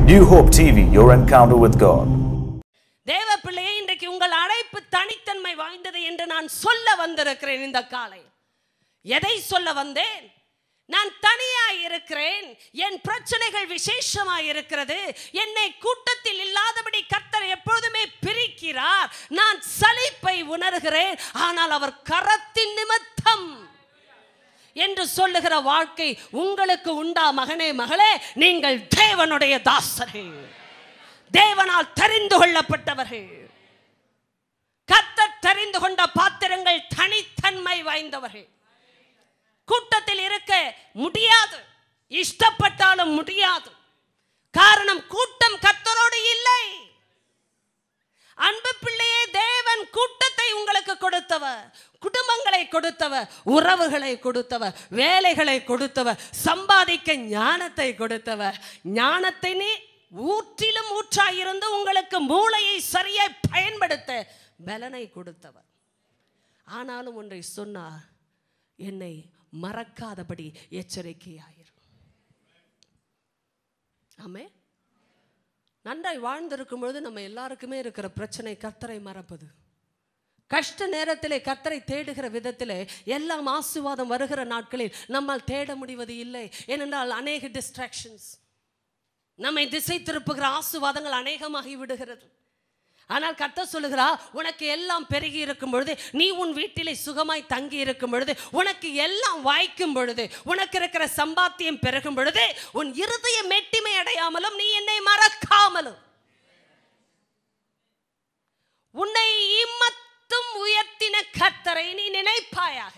New Hope TV, your encounter with God. தேவ பிள்ளையே இன்றைக்கு உங்கள் அழைப்பு தனித்தன்மை வாய்ந்தது என்று நான் சொல்ல வந்திருக்கிறேன் இந்த காலை எதை சொல்ல வந்தேன் நான் தனியாய் இருக்கிறேன் என் பிரச்சனைகள் விசேஷமாய் இருக்கிறது என்னை கூட்டத்தில் இல்லாதபடி கர்த்தர் எப்பொழுதுமே பிரிக்கிறார் நான் சலிப்பை உணர்கிறேன் ஆனால் அவர் கரத்தின் நிமித்தம் என்று சொல்லுகிற வாழ்க்கை உங்களுக்கு உண்டா மகனே மகளே நீங்கள் தேவனுடைய தாசரே தேவனால் தெரிந்து கொள்ளப்பட்டவர்கள் கர்த்தர் தெரிந்து கொண்ட பாத்திரங்கள் தனித்தன்மை வாய்ந்தவர்கள் கூட்டத்தில் இருக்க முடியாது இஷ்டப்பட்டாலும் முடியாது காரணம் கூட்டம் கர்த்தரோடு இல்லை அன்பு பிள்ளையே தேவன் கூட்டத்தை உங்களுக்கு கொடுத்தவர் குடும்பங்களை கொடுத்தவர் உறவுகளை கொடுத்தவர் வேலைகளை கொடுத்தவர் சம்பாதிக்க ஞானத்தை கொடுத்தவர் ஞானத்தை நீ ஊற்றிலும் ஊற்றாயிருந்து உங்களுக்கு மூளையை சரியாய் பயன்படுத்த பலனை கொடுத்தவர் ஆனாலும் ஒன்றை சொன்னார் என்னை மறக்காதபடி எச்சரிக்கையாயிரும் ஆமே நன்றாய் வாழ்ந்திருக்கும் பொழுது நம்ம எல்லாருக்குமே இருக்கிற பிரச்சனை கர்த்தரை மறப்பது கஷ்ட நேரத்திலே கர்த்தரை தேடுகிற விதத்திலே எல்லாம் ஆசுவாதம் வருகிற நாட்களில் நம்மால் தேட முடிவது இல்லை ஏனென்றால் அநேக டிஸ்ட்ராக்ஷன்ஸ் நம்மை திசை திருப்புகிற ஆசுவாதங்கள் அநேகமாகி விடுகிறது ஆனால் கர்த்தர் சொல்லுகிறா உனக்கு எல்லாம் பெருகி இருக்கும் பொழுது நீ உன் வீட்டிலே சுகமாய் தங்கி இருக்கும் பொழுது உனக்கு எல்லாம் வாய்க்கும் பொழுது உனக்கு இருக்கிற சம்பாத்தியம் பெருகும் பொழுது உன் இருதய மெட்டிமை அடையாமலும் நீ என்னை மறக்காமலும் உன்னை இம்மத்தும் உயர்த்தின கர்த்தரை நீ நினைப்பாயாக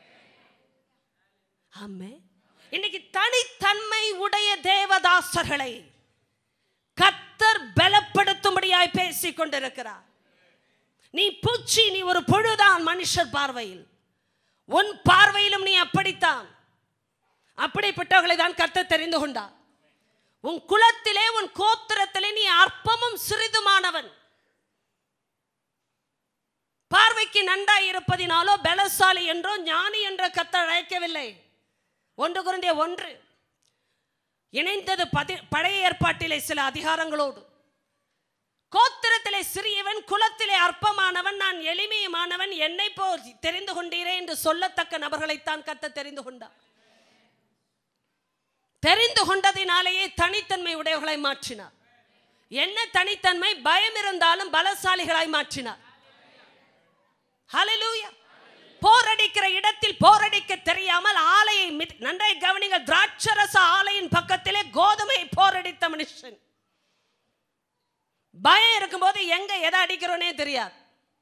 ஆமே இன்னைக்கு தனித்தன்மை உடைய தேவதாசர்களை கத்தர் பலப்படுத்தும்படியாய் பேசிக் கொண்டிருக்கிறார் நீ பூச்சி நீ ஒரு புழுதான் மனுஷர் பார்வையில் உன் பார்வையிலும் நீ அப்படித்தான் அப்படிப்பட்டவர்களை தான் கர்த்தர் தெரிந்து கொண்டார் உன் குலத்திலே உன் கோத்திரத்திலே நீ அற்பமும் சிறிதுமானவன் பார்வைக்கு நன்றாய் இருப்பதினாலோ பலசாலி என்றோ ஞானி என்ற கத்தர் அழைக்கவில்லை ஒன்று குருந்திய ஒன்று இணைந்தது பதி பழைய ஏற்பாட்டிலே சில அதிகாரங்களோடு கோத்திரத்திலே சிறியவன் குலத்திலே அற்பமானவன் நான் எளிமையுமானவன் என்னை போ தெரிந்து கொண்டீரே என்று சொல்லத்தக்க நபர்களைத்தான் கத்த தெரிந்து கொண்டார் தெரிந்து கொண்டதினாலேயே தனித்தன்மை உடையவர்களை மாற்றினார் என்ன தனித்தன்மை பயம் இருந்தாலும் பலசாலிகளாய் மாற்றினார் ஹalleluya போரடிக்கிற இடத்தில் போரடிக்க தெரியாமல் ஆலையை மிதி- நன்றாய் கவனிங்க திராட்சரச ஆலையின் பக்கத்திலே கோதுமை போரடித்த மனுஷன் பயம் இருக்கும்போது எங்க எதை அடிக்கிறோனே தெரியாது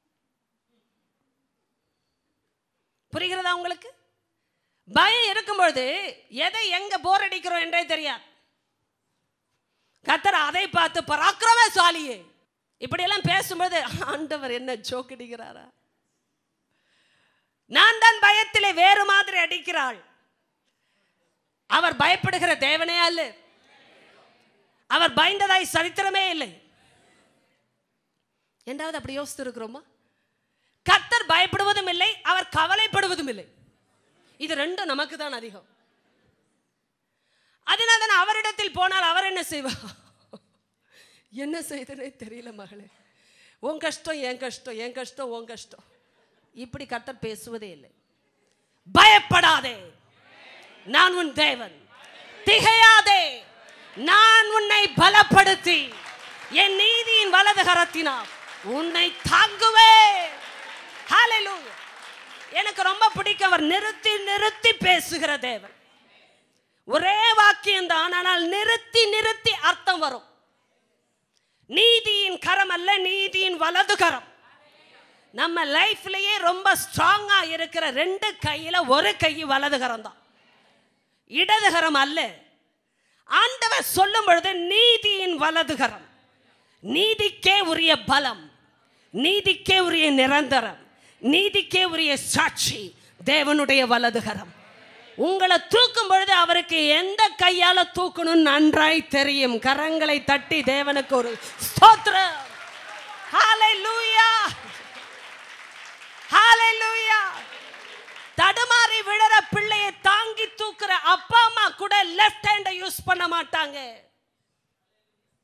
புரிகிறதா உங்களுக்கு பயம் இருக்கும்பொழுது எதை எங்க போர் அடிக்கிறோம் என்றே தெரியாது கத்தர் அதை பார்த்து பராக்கிரமசாலியே இப்படியெல்லாம் பேசும்போது ஆண்டவர் என்ன ஜோக் அடிக்கிறாரா நான் தான் பயத்திலே வேறு மாதிரி அடிக்கிறாள் அவர் பயப்படுகிற தேவனே அல்ல அவர் பயந்ததாய் சரித்திரமே இல்லை என்றாவது அப்படி யோசித்து இருக்கிறோமா கத்தர் பயப்படுவதும் இல்லை அவர் கவலைப்படுவதும் இல்லை இது ரெண்டும் நமக்கு தான் அதிகம் அதனால தான் அவரிடத்தில் போனால் அவர் என்ன செய்வார் என்ன செய்தனே தெரியல மகளே உன் கஷ்டம் என் கஷ்டம் என் கஷ்டம் உன் கஷ்டம் இப்படி கர்த்தர் பேசுவதே இல்லை பயப்படாதே நான் உன் தேவன் திகையாதே நான் உன்னை பலப்படுத்தி என் நீதியின் வலது கரத்தினால் உன்னை தாங்குவே ஹalleluya எனக்கு ரொம்ப பிடிக்கும் அவர் நிறுத்தி நிறுத்தி பேசுகிற தேவன் ஒரே வாக்கியம் தான் ஆனால் நிறுத்தி நிறுத்தி அர்த்தம் வரும் நீதியின் கரம் அல்ல நீதியின் வலது கரம் நம்ம லைஃப்லயே ரொம்ப ஸ்ட்ராங்கா இருக்கிற ரெண்டு கையில ஒரு கை வலது கரம் தான் இடது கரம் அல்ல ஆண்டவர் சொல்லும் பொழுது நீதியின் வலது கரம் நீதிக்கே உரிய பலம் நீதிக்கே உரிய நிரந்தரம் நீதிக்கே உரிய சாட்சி தேவனுடைய வலது கரம் உங்களை தூக்கும் பொழுது அவருக்கு எந்த கையால தூக்கணும் நன்றாய் தெரியும் கரங்களை தட்டி தேவனுக்கு ஒரு ஸ்தோத்திரம் ஹalleluya ஹalleluya தடுமாறி விழற பிள்ளையை தாங்கி தூக்குற அப்பா அம்மா கூட லெஃப்ட் ஹேண்டை யூஸ் பண்ண மாட்டாங்க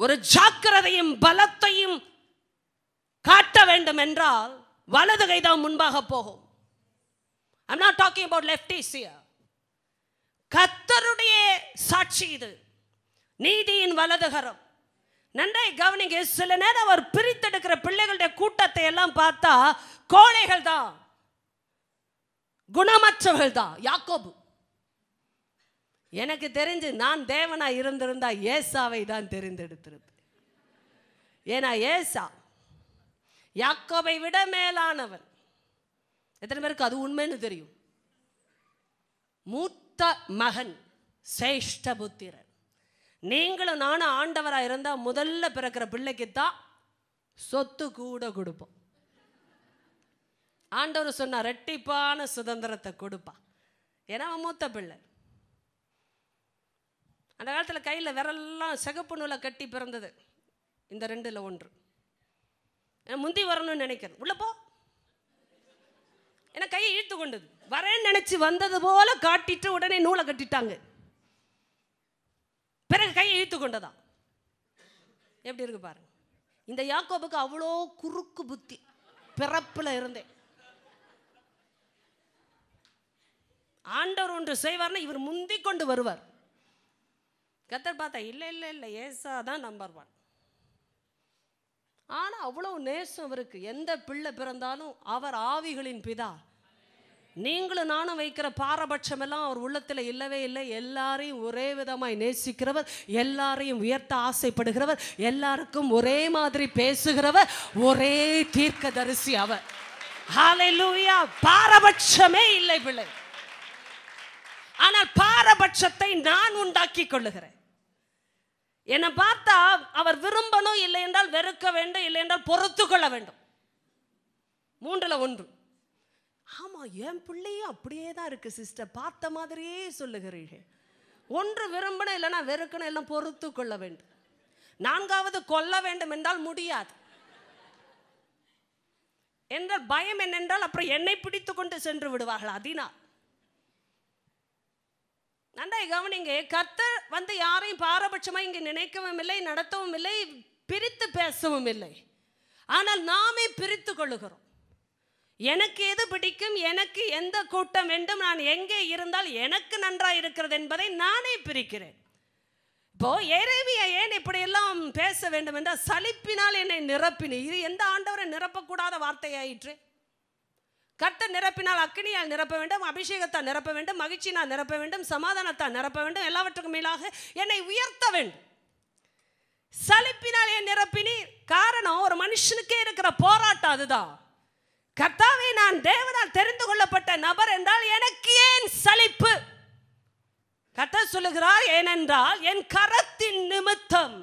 ஒரு ஜாக்கிரதையும் பலத்தையும் காட்ட வேண்டும் என்றால் வலது கைதான் முன்பாக போகும் I'm not talking about lefties here. கத்தருடைய சாட்சி இது நீதியின் வலதுகரம் நன்றாய் கவனிங்க சில நேரம் அவர் பிரித்தெடுக்கிற பிள்ளைகளுடைய கூட்டத்தை எல்லாம் பார்த்தா கோழைகள் தான் குணமற்றவர்கள் தான் யாக்கோபு எனக்கு தெரிஞ்சு நான் தேவனா இருந்திருந்தா ஏசாவை தான் தெரிந்தெடுத்திருப்பேன் ஏன்னா ஏசா யாக்கோபை விட மேலானவன் எத்தனை பேருக்கு அது உண்மைன்னு தெரியும் மூத்த மகன் சேஷ்ட புத்திரன் நீங்களும் நானும் ஆண்டவராக இருந்தால் முதல்ல பிறக்கிற பிள்ளைக்கு தான் சொத்து கூட கொடுப்போம் ஆண்டவர் சொன்னார் ரெட்டிப்பான சுதந்திரத்தை கொடுப்பா ஏன்னா அவன் மூத்த பிள்ளை அந்த காலத்தில் கையில் விரல்லாம் சிகப்பு நூலை கட்டி பிறந்தது இந்த ரெண்டில் ஒன்று நான் முந்தி வரணும்னு நினைக்கிறேன் உள்ள போ என கையை இழுத்து கொண்டது வரேன்னு நினைச்சு வந்தது போல காட்டிட்டு உடனே நூலை கட்டிட்டாங்க பிறகு கையை இழுத்து கொண்டதா எப்படி இருக்கு பாருங்க இந்த யாக்கோபுக்கு அவ்வளோ குறுக்கு புத்தி பிறப்புல இருந்தேன் ஆண்டவர் ஒன்று செய்வார்னா இவர் முந்தி கொண்டு வருவார் கத்தர் பார்த்தா இல்லை இல்லை இல்லை ஏசா தான் நம்பர் ஒன் ஆனால் அவ்வளோ நேசம் அவருக்கு எந்த பிள்ளை பிறந்தாலும் அவர் ஆவிகளின் பிதா நீங்களும் நானும் வைக்கிற பாரபட்சம் எல்லாம் அவர் உள்ளத்தில் இல்லவே இல்லை எல்லாரையும் ஒரே விதமாய் நேசிக்கிறவர் எல்லாரையும் உயர்த்த ஆசைப்படுகிறவர் எல்லாருக்கும் ஒரே மாதிரி பேசுகிறவர் ஒரே தீர்க்கதரிசி அவர் ஹalleluya பாரபட்சமே இல்லை பிள்ளை ஆனால் பாரபட்சத்தை நான் உண்டாக்கி கொள்ளுகிறேன் என்னை பார்த்தா அவர் விரும்பணும் இல்லை என்றால் வெறுக்க வேண்டும் இல்லை என்றால் பொறுத்து கொள்ள வேண்டும் மூன்றுல ஒன்று ஆமா என் பிள்ளையும் அப்படியே தான் இருக்கு சிஸ்டர் பார்த்த மாதிரியே சொல்லுகிறீர்கள் ஒன்று விரும்பணும் இல்லைன்னா வெறுக்கணும் எல்லாம் பொறுத்து கொள்ள வேண்டும் நான்காவது கொல்ல வேண்டும் என்றால் முடியாது என்றால் பயம் என்னென்றால் அப்புறம் என்னை பிடித்து கொண்டு சென்று விடுவார்கள் அதனால் நன்றாய் கவனிங்க கர்த்தர் வந்து யாரையும் பாரபட்சமாக இங்கே நினைக்கவும் இல்லை நடத்தவும் இல்லை பிரித்து பேசவும் இல்லை ஆனால் நாமே பிரித்து கொள்ளுகிறோம் எனக்கு எது பிடிக்கும் எனக்கு எந்த கூட்டம் வேண்டும் நான் எங்கே இருந்தால் எனக்கு நன்றாக இருக்கிறது என்பதை நானே பிரிக்கிறேன் இப்போ எரேமியா ஏன் இப்படியெல்லாம் பேச வேண்டும் என்றால் சலிப்பினால் என்னை நிரப்பினி இது எந்த ஆண்டவரை நிரப்பக்கூடாத வார்த்தையாயிற்று கர்த்தர் நிரப்பினால் அக்கினியால் நிரப்ப வேண்டும் அபிஷேகத்தால் நிரப்ப வேண்டும் மகிழ்ச்சியினால் நிரப்ப வேண்டும் சமாதானத்தால் நிரப்ப வேண்டும் எல்லாவற்றுக்கும் மேலாக என்னை உயர்த்த வேண்டும் சலிப்பினால் ஏன் நிரப்பினீர் காரணம் ஒரு மனுஷனுக்கே இருக்கிற போராட்டம் அதுதான் கர்த்தாவே நான் தேவனால் தெரிந்து கொள்ளப்பட்ட நபர் என்றால் எனக்கு ஏன் சலிப்பு கர்த்தர் சொல்லுகிறார் ஏனென்றால் என் கரத்தின் நிமித்தம்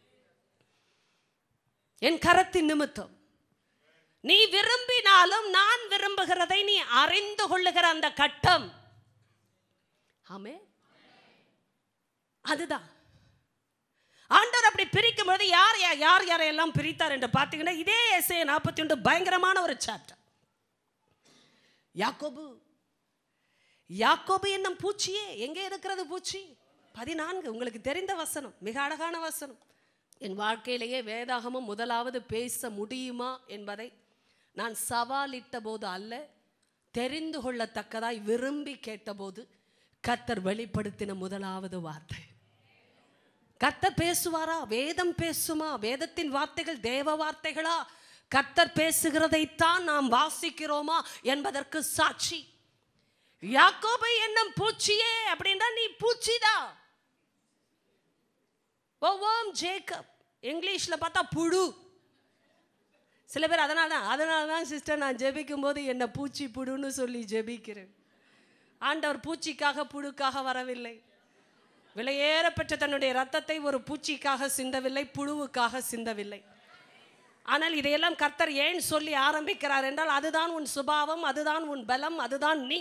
என் கரத்தின் நிமித்தம் நீ விரும்பினாலும் நான் விரும்புகிறதை நீ அறிந்து கொள்ளுகிற அந்த கட்டம் ஆமே அதுதான் ஆண்டவர் அப்படி பிரிக்கும் பொழுது யார் யா- யார் யாரையெல்லாம் பிரித்தார் என்று பார்த்தீங்கன்னா இதே எஸ்ஏ நாற்பத்தி ஒன்று பயங்கரமான ஒரு சாப்டர் யாக்கோபு யாக்கோபு என்னும் பூச்சியே எங்கே இருக்கிறது பூச்சி பதினான்கு உங்களுக்கு தெரிந்த வசனம் மிக அழகான வசனம் என் வாழ்க்கையிலேயே வேதாகமம் முதலாவது பேச முடியுமா என்பதை நான் சவாலிட்ட போது அல்ல தெரிந்து கொள்ளத்தக்கதாய் விரும்பி கேட்டபோது கத்தர் வெளிப்படுத்தின முதலாவது வார்த்தை கர்த்தர் பேசுவாரா வேதம் பேசுமா வேதத்தின் வார்த்தைகள் தேவ வார்த்தைகளா கர்த்தர் பேசுகிறதைத்தான் நாம் வாசிக்கிறோமா என்பதற்கு சாட்சி யாக்கோபை என்னும் பூச்சியே அப்படின்னா நீ பூச்சிதான் ஒவ்வோம் ஜேக்கப் இங்கிலீஷில் பார்த்தா புழு சில பேர் அதனால தான் அதனால தான் சிஸ்டர் நான் ஜெபிக்கும் போது என்னை பூச்சி புழுன்னு சொல்லி ஜெபிக்கிறேன் ஆண்டவர் பூச்சிக்காக புழுக்காக வரவில்லை விலையேறப்பெற்ற தன்னுடைய ரத்தத்தை ஒரு பூச்சிக்காக சிந்தவில்லை புழுவுக்காக சிந்தவில்லை ஆனால் இதையெல்லாம் கர்த்தர் ஏன் சொல்லி ஆரம்பிக்கிறார் என்றால் அதுதான் உன் சுபாவம் அதுதான் உன் பலம் அதுதான் நீ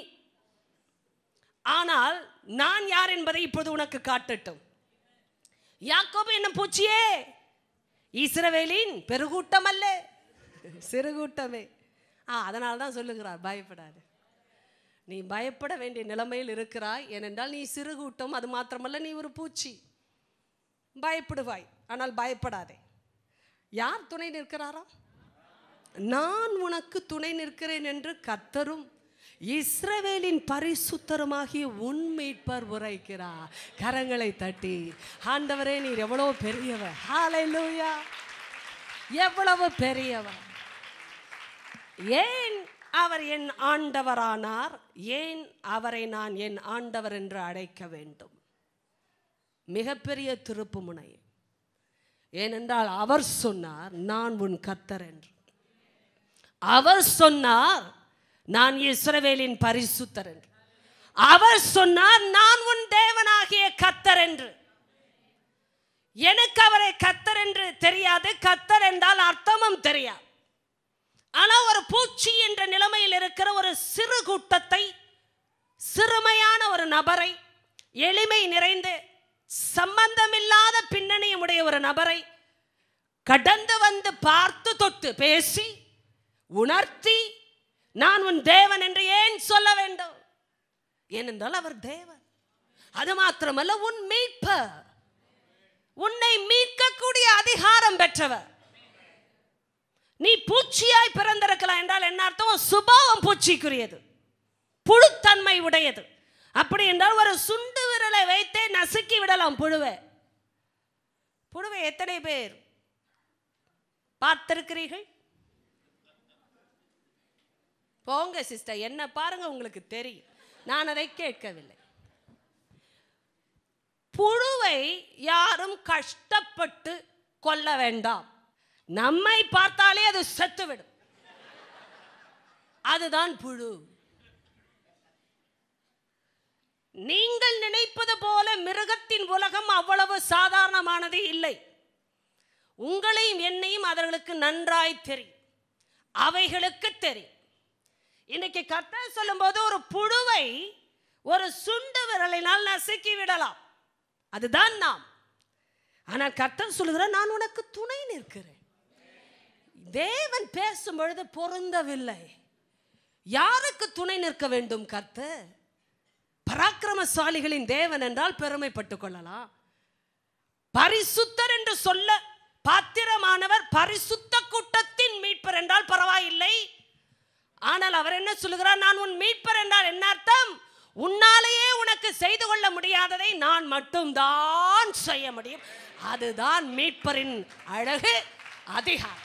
ஆனால் நான் யார் என்பதை இப்போது உனக்கு காட்டட்டும் யாக்கோபு என்ன பூச்சியே இஸ்ரவேலின் பெருகூட்டம் அல்ல சிறுகூட்டமே ஆ அதனால தான் சொல்லுகிறார் பயப்படாது நீ பயப்பட வேண்டிய நிலைமையில் இருக்கிறாய் ஏனென்றால் நீ சிறுகூட்டம் அது மாத்திரமல்ல நீ ஒரு பூச்சி பயப்படுவாய் ஆனால் பயப்படாதே யார் துணை நிற்கிறாராம் நான் உனக்கு துணை நிற்கிறேன் என்று கர்த்தரும் இஸ்ரவேலின் பரிசுத்தருமாகிய உன் மீட்பர் உரைக்கிறார் கரங்களை தட்டி ஆண்டவரே நீர் எவ்வளவு பெரியவர் ஹalleluya எவ்வளவு பெரியவர் ஏன் அவர் என் ஆண்டவரானார் ஏன் அவரை நான் என் ஆண்டவர் என்று அழைக்க வேண்டும் மிகப்பெரிய திருப்புமுனை ஏனென்றால் அவர் சொன்னார் நான் உன் கர்த்தர் என்று அவர் சொன்னார் நான் இஸ்ரவேலின் பரிசுத்தர் என்று அவர் சொன்னார் நான் உன் தேவனாகிய கர்த்தர் என்று எனக்கு அவரை கர்த்தர் என்று தெரியாது கர்த்தர் என்றால் அர்த்தமும் தெரியாது ஆனால் ஒரு பூச்சி என்ற நிலைமையில் இருக்கிற ஒரு சிறு கூட்டத்தை சிறுமையான ஒரு நபரை எளிமை நிறைந்து சம்பந்தமில்லாத பின்னணியும் உடைய ஒரு நபரை கடந்து வந்து பார்த்து தொட்டு பேசி உணர்த்தி நான் உன் தேவன் என்று ஏன் சொல்ல வேண்டும் ஏனென்றால் அவர் தேவன் அது மாத்திரமல்ல உன் மீட்பர் உன்னை மீட்கக்கூடிய அதிகாரம் பெற்றவர் நீ பூச்சியாய் பிறந்திருக்கலாம் என்றால் என்ன அர்த்தம் உன் சுபாவம் பூச்சிக்குரியது புழுத்தன்மை உடையது அப்படி என்றால் ஒரு சுண்டு விரலை வைத்தே நசுக்கி விடலாம் புழுவை புழுவை எத்தனை பேர் பார்த்திருக்கிறீர்கள் போங்க சிஸ்டர் என்ன பாருங்க உங்களுக்கு தெரியும் நான் அதை கேட்கவில்லை புழுவை யாரும் கஷ்டப்பட்டு கொல்ல வேண்டாம் நம்மை பார்த்தாலே அது செத்துவிடும் அதுதான் புழு நீங்கள் நினைப்பது போல மிருகத்தின் உலகம் அவ்வளவு சாதாரணமானது இல்லை உங்களையும் என்னையும் அவர்களுக்கு நன்றாய் தெரியும் அவைகளுக்கு தெரியும் இன்னைக்கு கர்த்தர் சொல்லும்போது ஒரு புழுவை ஒரு சுண்டு விரலினால் நசுக்கி விடலாம் அதுதான் நாம் ஆனால் கர்த்தர் சொல்லுகிறார் நான் உனக்கு துணை நிற்கிறேன் தேவன் பேசும் பொழுது பொருந்தவில்லை யாருக்கு துணை நிற்க வேண்டும் கர்த்தர் பராக்கிரமசாலிகளின் தேவன் என்றால் பெருமைப்பட்டுக் கொள்ளலாம் பரிசுத்தர் என்று சொல்ல பாத்திரமானவர் பரிசுத்த கூட்டத்தின் மீட்பர் என்றால் பரவாயில்லை ஆனால் அவர் என்ன சொல்லுகிறார் நான் உன் மீட்பர் என்றால் என்ன அர்த்தம் உன்னாலேயே உனக்கு செய்து கொள்ள முடியாததை நான் மட்டும்தான் செய்ய முடியும் அதுதான் மீட்பரின் அழகு அதிகாரம்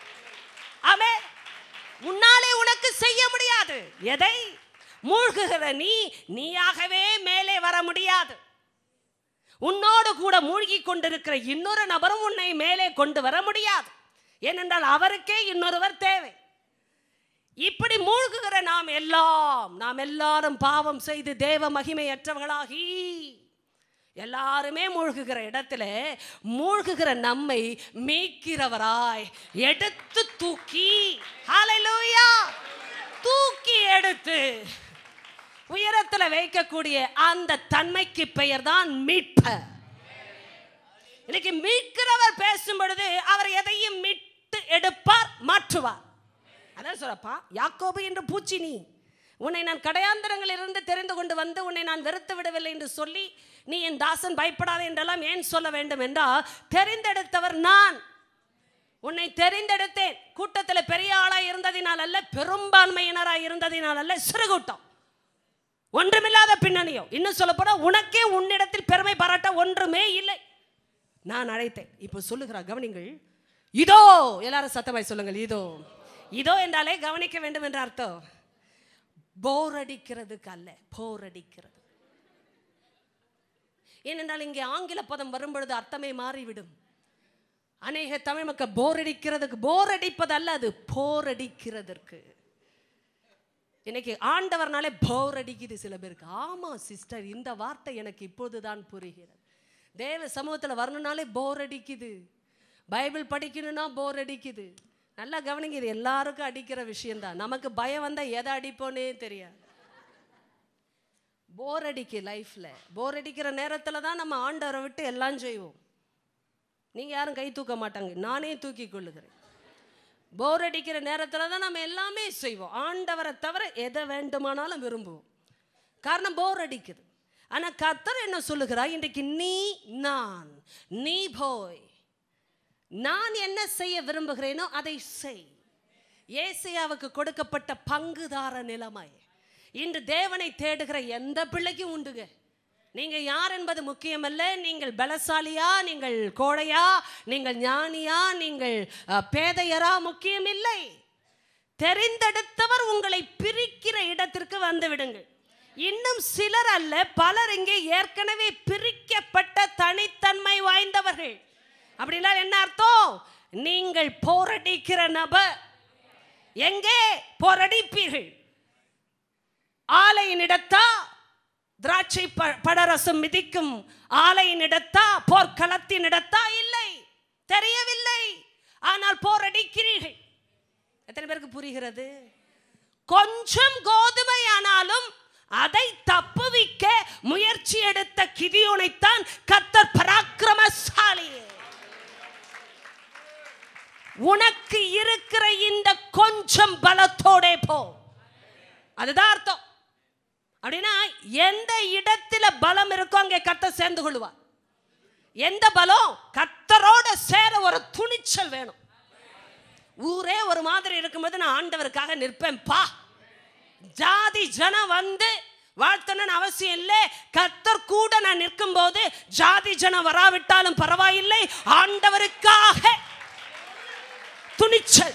ஆமே உன்னாலே உனக்கு செய்ய முடியாது எதை மூழ்குகிற நீ நீயாகவே மேலே வர முடியாது உன்னோடு கூட மூழ்கி கொண்டிருக்கிற இன்னொரு நபரும் உன்னை மேலே கொண்டு வர முடியாது ஏனென்றால் அவருக்கே இன்னொருவர் தேவை இப்படி மூழ்குகிற நாம் எல்லாம் நாம் எல்லாரும் பாவம் செய்து தேவ மகிமையற்றவர்களாகி எல்லாருமே மூழ்குகிற இடத்துல மூழ்குகிற நம்மை மீட்கிறவராய் எடுத்து தூக்கி ஹalleluya தூக்கி எடுத்து உயரத்துல வைக்கக்கூடிய அந்த தன்மைக்கு பெயர் தான் மீட்பர் இன்னைக்கு மீட்கிறவர் பேசும் பொழுது அவர் எதையும் மீட்டு எடுப்பார் மாற்றுவார் அதான் சொல்லப்பா யாக்கோபு என்று பூச்சி நீ உன்னை நான் கடையாந்தரங்களில் இருந்து தெரிந்து கொண்டு வந்து உன்னை நான் வெறுத்து விடவில்லை என்று சொல்லி நீ என் தாசன் பயப்படாதே என்றெல்லாம் ஏன் சொல்ல வேண்டும் என்றால் தெரிந்தெடுத்தவர் நான் உன்னை தெரிந்தெடுத்தேன் கூட்டத்தில் பெரிய ஆளாய் இருந்ததினால் அல்ல பெரும்பான்மையினராய் இருந்ததினால் அல்ல சிறு கூட்டம் ஒன்றுமில்லாத பின்னணியோ இன்னும் சொல்லப்போனா உனக்கே உன்னிடத்தில் பெருமை பாராட்ட ஒன்றுமே இல்லை நான் அழைத்தேன் இப்போ சொல்லுகிறா கவனிங்கள் இதோ எல்லாரும் சத்தமாய் சொல்லுங்கள் இதோ இதோ என்றாலே கவனிக்க வேண்டும் என்ற அர்த்தம் போர் அடிக்கிறதுக்கு அல்ல போர் அடிக்கிறது ஏனென்றால் இங்கே ஆங்கில பதம் வரும்பொழுது அர்த்தமே மாறிவிடும் அநேக தமிழ் மக்கள் போர் அடிக்கிறதுக்கு போர் அடிப்பது அல்ல அது போர் அடிக்கிறதற்கு இன்னைக்கு ஆண்டவர்னாலே போர் அடிக்குது சில பேருக்கு ஆமா சிஸ்டர் இந்த வார்த்தை எனக்கு இப்போதுதான் புரிகிறது தேவ சமூகத்தில் வரணும்னாலே போர் அடிக்குது பைபிள் படிக்கணும்னா போர் அடிக்குது நல்லா கவனிங்க இது எல்லாருக்கும் அடிக்கிற விஷயம்தான் நமக்கு பயம் வந்தால் எதை அடிப்போனே தெரியாது போர் அடிக்கு லைஃப்பில் போர் அடிக்கிற நேரத்தில் தான் நம்ம ஆண்டவரை விட்டு எல்லாம் செய்வோம் நீங்கள் யாரும் கை தூக்க மாட்டாங்க நானே தூக்கி கொள்ளுகிறேன் போர் அடிக்கிற நேரத்தில் தான் நம்ம எல்லாமே செய்வோம் ஆண்டவரை தவிர எதை வேண்டுமானாலும் விரும்புவோம் காரணம் போர் அடிக்குது ஆனா கர்த்தர் என்ன சொல்லுகிறார் இன்றைக்கு நீ நான் நீ போய் நான் என்ன செய்ய விரும்புகிறேனோ அதை செய் ஏசையாவுக்கு கொடுக்கப்பட்ட பங்குதார நிலைமை இன்று தேவனை தேடுகிற எந்த பிள்ளைக்கும் உண்டுங்க நீங்க யார் என்பது முக்கியமல்ல நீங்கள் பலசாலியா நீங்கள் கோழையா நீங்கள் ஞானியா நீங்கள் அஹ், பேதையரா முக்கியமில்லை தெரிந்தெடுத்தவர் உங்களை பிரிக்கிற இடத்திற்கு வந்து விடுங்கள் இன்னும் சிலர் அல்ல பலர் இங்கே ஏற்கனவே பிரிக்கப்பட்ட தனித்தன்மை வாய்ந்தவர்கள் அப்படின்னா என்ன அர்த்தம் நீங்கள் போரடிக்கிற நபர் எங்கே போரடிப்பீர்கள் ஆலையினிடத்தா திராட்சை ப- படரசம் மிதிக்கும் ஆலையினிடத்தா போர்க்களத்தினிடத்தா இல்லை தெரியவில்லை ஆனால் போரடிக்கிறீர்கள் எத்தனை பேருக்கு புரிகிறது கொஞ்சம் கோதுமை ஆனாலும் அதை தப்புவிக்க முயற்சி எடுத்த கிதியோனைத்தான் கத்தர் பராக்கிரமசாலி உனக்கு இருக்கிற இந்த கொஞ்சம் பலத்தோடே போ அதுதான் அர்த்தம் அப்படின்னா எந்த இடத்துல பலம் இருக்கோ அங்கே கத்த சேர்ந்து கொள்வார் எந்த பலம் கத்தரோட சேர ஒரு துணிச்சல் வேணும் ஊரே ஒரு மாதிரி இருக்கும்போது நான் ஆண்டவருக்காக நிற்பேன் பா ஜாதி ஜனம் வந்து வாழ்த்தணும்னு அவசியம் இல்லை கத்தர் கூட நான் நிற்கும்போது ஜாதி ஜனம் வராவிட்டாலும் பரவாயில்லை ஆண்டவருக்காக துணிச்சல்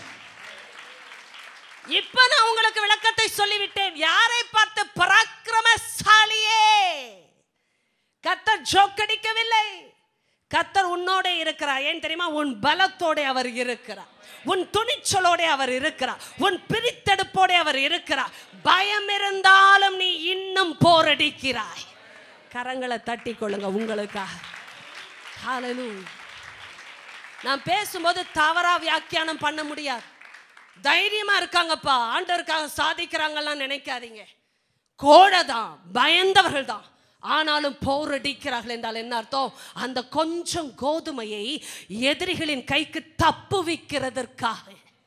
இப்ப நான் உங்களுக்கு விளக்கத்தை சொல்லிவிட்டேன் யாரை பார்த்து பராக்கிரமசாலியே கத்தர் ஜோக்கடிக்கவில்லை கத்தர் உன்னோட இருக்கிறார் ஏன் தெரியுமா உன் பலத்தோட அவர் இருக்கிறார் உன் துணிச்சலோட அவர் இருக்கிறார் உன் பிரித்தெடுப்போட அவர் இருக்கிறார் பயம் இருந்தாலும் நீ இன்னும் போரடிக்கிறாய் கரங்களை தட்டி கொள்ளுங்க உங்களுக்காக Hallelujah. நான் பேசும்போது தவறா வியாக்கியானம் பண்ண முடியாது தைரியமா இருக்காங்கப்பா ஆண்டவருக்காக சாதிக்கிறாங்கலாம் நினைக்காதீங்க கோழை தான் பயந்தவர்கள் தான் ஆனாலும் போரடிக்கிறார்கள் என்றால் என்ன அர்த்தம் அந்த கொஞ்சம் கோதுமையை எதிரிகளின் கைக்கு தப்புவிக்கிறதற்காக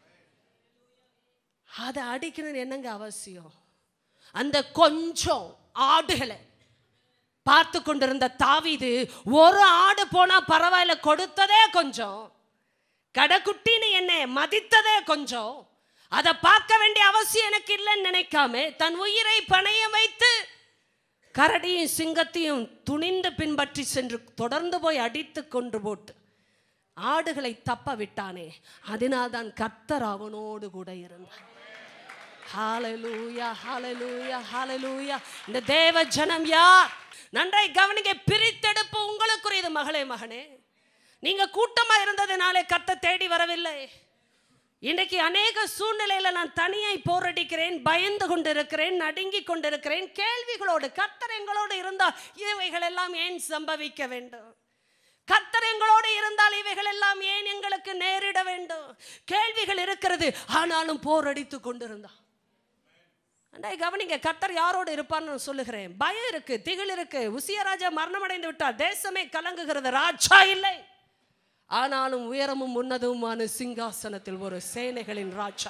அதை அடிக்கணும்னு என்னங்க அவசியம் அந்த கொஞ்சம் ஆடுகளை பார்த்து கொண்டிருந்த தாவீது ஒரு ஆடு போனா பரவாயில்ல கொடுத்ததே கொஞ்சம் கடைக்குட்டின்னு என்ன மதித்ததே கொஞ்சம் அதை பார்க்க வேண்டிய அவசியம் எனக்கு இல்லைன்னு நினைக்காம தன் உயிரை பணையம் வைத்து கரடியும் சிங்கத்தையும் துணிந்து பின்பற்றி சென்று தொடர்ந்து போய் அடித்து கொண்டு போட்டு ஆடுகளை தப்ப விட்டானே அதனால்தான் கர்த்தர் அவனோடு கூட இருந்தார் ஹalleluya ஹalleluya ஹalleluya இந்த தேவ ஜனம் யார் நன்றாய் கவனிங்க பிரித்தெடுப்பு உங்களுக்குரியது மகளே மகனே நீங்க கூட்டமா இருந்ததுனாலே கத்த தேடி வரவில்லை இன்றைக்கு அநேக சூழ்நிலையில நான் தனியாய் போரடிக்கிறேன் பயந்து கொண்டிருக்கிறேன் நடுங்கி கொண்டிருக்கிறேன் கேள்விகளோடு கர்த்தர் எங்களோடு இருந்தால் இவைகள் எல்லாம் ஏன் சம்பவிக்க வேண்டும் கர்த்தர் எங்களோடு இருந்தால் இவைகள் எல்லாம் ஏன் எங்களுக்கு நேரிட வேண்டும் கேள்விகள் இருக்கிறது ஆனாலும் போரடித்து கொண்டிருந்தான் அண்டை கவனிங்க கர்த்தர் யாரோடு இருப்பார்னு நான் சொல்லுகிறேன் பயம் இருக்கு திகில் இருக்கு உசியராஜா மரணமடைந்து விட்டார் தேசமே கலங்குகிறது ராஜா இல்லை ஆனாலும் உயரமும் உன்னதமுமான சிங்காசனத்தில் ஒரு சேனைகளின் ராஜா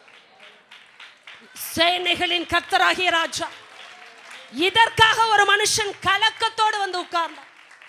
சேனைகளின் கர்த்தராகிய ராஜா இதற்காக ஒரு மனுஷன் கலக்கத்தோடு வந்து உட்கார்ந்தான்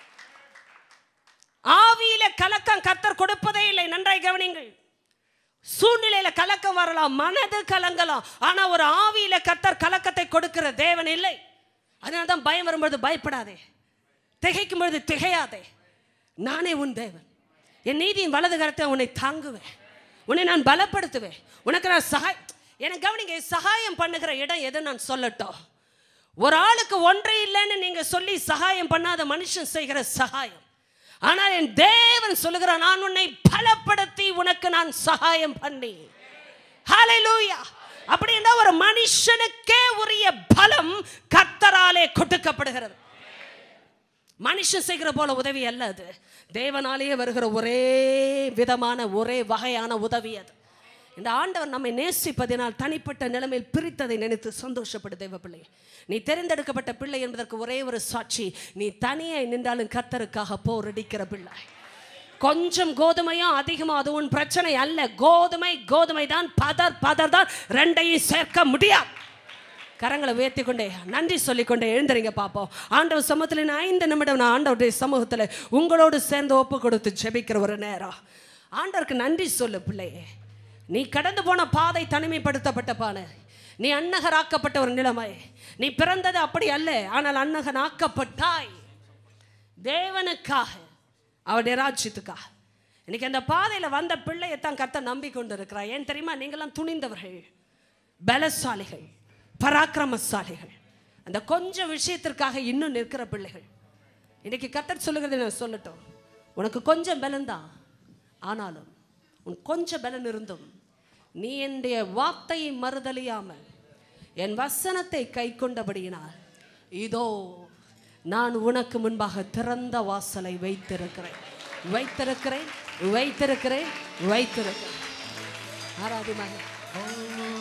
ஆவியில கலக்கம் கர்த்தர் கொடுப்பதே இல்லை நன்றாய் கவனிங்கள் சூழ்நிலையில கலக்கம் வரலாம் மனது கலங்கலாம் ஆனா ஒரு ஆவியில கத்தர் கலக்கத்தை கொடுக்கிற தேவன் இல்லை அதனால தான் பயம் வரும்பொழுது பயப்படாதே திகைக்கும் பொழுது திகையாதே நானே உன் தேவன் என் நீதியின் வலது கரத்தை உன்னை தாங்குவேன் உன்னை நான் பலப்படுத்துவேன் உனக்கு நான் சகாய் எனக்கு கவனிங்க சகாயம் பண்ணுகிற இடம் எது நான் சொல்லட்டும் ஒரு ஆளுக்கு ஒன்றே இல்லைன்னு நீங்க சொல்லி சகாயம் பண்ணாத மனுஷன் செய்கிற சகாயம் ஆனால் என் தேவன் சொல்லுகிறான் நான் உன்னை பலப்படுத்தி உனக்கு நான் சகாயம் பண்ணி ஹalleluya அப்படின்னா ஒரு மனுஷனுக்கே உரிய பலம் கர்த்தராலே கொடுக்கப்படுகிறது மனுஷன் செய்கிற போல உதவி அல்ல அது தேவனாலேயே வருகிற ஒரே விதமான ஒரே வகையான உதவி அது இந்த ஆண்டவர் நம்மை நேசிப்பதினால் தனிப்பட்ட நிலைமையில் பிரித்ததை நினைத்து சந்தோஷப்படு தேவ பிள்ளை நீ தெரிந்தெடுக்கப்பட்ட பிள்ளை என்பதற்கு ஒரே ஒரு சாட்சி நீ தனியே நின்றாலும் கத்தருக்காக போரடிக்கிற பிள்ளை கொஞ்சம் கோதுமையும் அதிகமாக அது உன் பிரச்சனை அல்ல கோதுமை கோதுமை தான் பதர் பதர் தான் ரெண்டையும் சேர்க்க முடியாது கரங்களை உயர்த்தி கொண்டே நன்றி சொல்லிக்கொண்டே எழுந்துறீங்க பார்ப்போம் ஆண்டவர் சமூகத்தில் நான் ஐந்து நிமிடம் நான் ஆண்டவருடைய சமூகத்தில் உங்களோடு சேர்ந்து ஒப்பு கொடுத்து ஜெபிக்கிற ஒரு நேரம் ஆண்டவருக்கு நன்றி சொல்லு பிள்ளையே நீ கடந்து போன பாதை தனிமைப்படுத்தப்பட்ட பானை நீ அன்னகராக்கப்பட்ட ஒரு நிலைமை நீ பிறந்தது அப்படி அல்ல ஆனால் அன்னகனாக்கப்பட்டாய் தேவனுக்காக அவருடைய ராஜ்யத்துக்காக இன்னைக்கு அந்த பாதையில் வந்த பிள்ளையை தான் கர்த்த நம்பி கொண்டு இருக்கிறார் ஏன் தெரியுமா நீங்களாம் துணிந்தவர்கள் பலசாலிகள் பராக்கிரமசாலிகள் அந்த கொஞ்சம் விஷயத்திற்காக இன்னும் நிற்கிற பிள்ளைகள் இன்னைக்கு கர்த்தர் சொல்லுகிறது நான் சொல்லட்டும் உனக்கு கொஞ்சம் பலன்தான் ஆனாலும் உன் கொஞ்சம் பலன் இருந்தும் நீ என்னுடைய வார்த்தையை மறுதலியாமல் என் வசனத்தை கை கொண்டபடியினால் இதோ நான் உனக்கு முன்பாக திறந்த வாசலை வைத்திருக்கிறேன் வைத்திருக்கிறேன் வைத்திருக்கிறேன் வைத்திருக்கிறேன் ஆராதிமாக